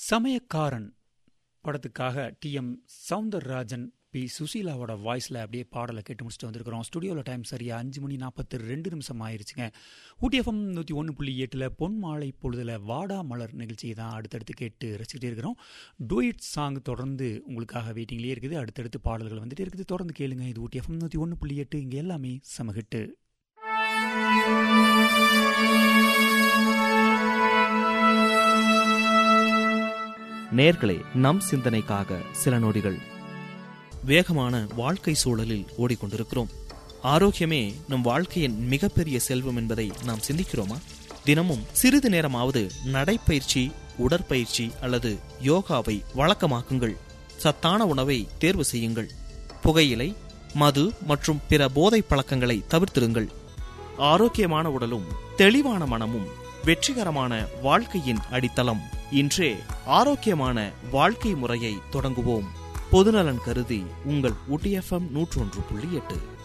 சமயக்காரன் படத்துக்காக T M Soundararajan P சுசீலாவோட வாய்ஸில் அப்படியே பாடலை கேட்டு முடிச்சுட்டு வந்திருக்கிறோம் ஸ்டுடியோவில் டைம் சரியாக அஞ்சு மணி நாற்பத்தி ரெண்டு நிமிஷம் ஆயிருச்சுங்க ஊட்டிஎஃப்எம் நூற்றி ஒன்று புள்ளி எட்டில் பொன் மாலை பொழுதில் வாடா மலர் நிகழ்ச்சியை தான் அடுத்தடுத்து கேட்டு ரசிக்கிட்டே இருக்கிறோம் டூயிட் சாங் தொடர்ந்து உங்களுக்காக வெயிட்டிங்லேயே இருக்குது அடுத்தடுத்து பாடல்கள் வந்துட்டே இருக்குது தொடர்ந்து கேளுங்க இது ஊட்டிஎஃப்எம் நூற்றி ஒன்று புள்ளி எட்டு இங்கே எல்லாமே சமகிட்டு நேர்களே நம் சிந்தனைக்காக சில நொடிகள் வேகமான வாழ்க்கை சூழலில் ஓடிக்கொண்டிருக்கிறோம் ஆரோக்கியமே நம் வாழ்க்கையின் மிகப்பெரிய செல்வம் என்பதை நாம் சிந்திக்கிறோமா தினமும் சிறிது நேரமாவது நடைப்பயிற்சி உடற்பயிற்சி அல்லது யோகாவை வழக்கமாக்குங்கள் சத்தான உணவை தேர்வு செய்யுங்கள் புகையிலை மது மற்றும் பிற போதைப் பழக்கங்களை தவிர்த்திருங்கள் ஆரோக்கியமான உடலும் தெளிவான மனமும் வெற்றிகரமான வாழ்க்கையின் அடித்தளம் இன்றே ஆரோக்கியமான வாழ்க்கை முறையை தொடங்குவோம் பொதுநலன் கருதி உங்கள் ஊட்டி எஃப்எம் நூற்றொன்று புள்ளி எட்டு